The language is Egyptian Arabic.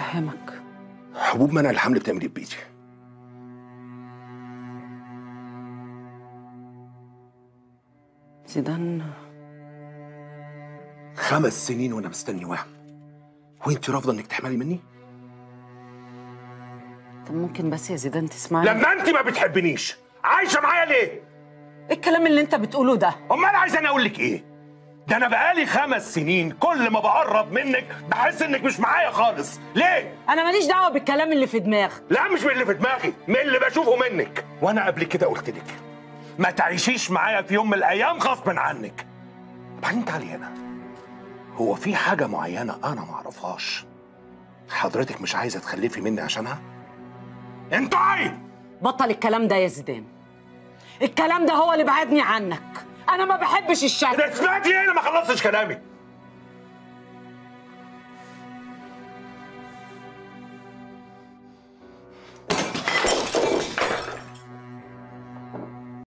افهمك حبوب منع الحمل بتعمل ايه بايدي زيدان خمس سنين وانا مستني وهم وانت رافضه انك تحملي مني طب ممكن بس يا زيدان تسمعني لما انت ما بتحبنيش عايشه معايا ليه ايه الكلام اللي انت بتقوله ده امال عايز انا اقول لك ايه ده انا بقالي خمس سنين كل ما بقرب منك بحس انك مش معايا خالص ليه انا ماليش دعوه بالكلام اللي في دماغك لا مش من اللي في دماغي من اللي بشوفه منك وانا قبل كده قلت لك ما تعيشيش معايا في يوم من الايام غصب عنك بعدين تعالي هنا هو في حاجه معينه انا ما اعرفهاش حضرتك مش عايزه تخلفي مني عشانها انتي بطل الكلام ده يا زيدان الكلام ده هو اللي بعدني عنك انا ما بحبش الشك ده سمعتي ايه انا ما خلصتش كلامي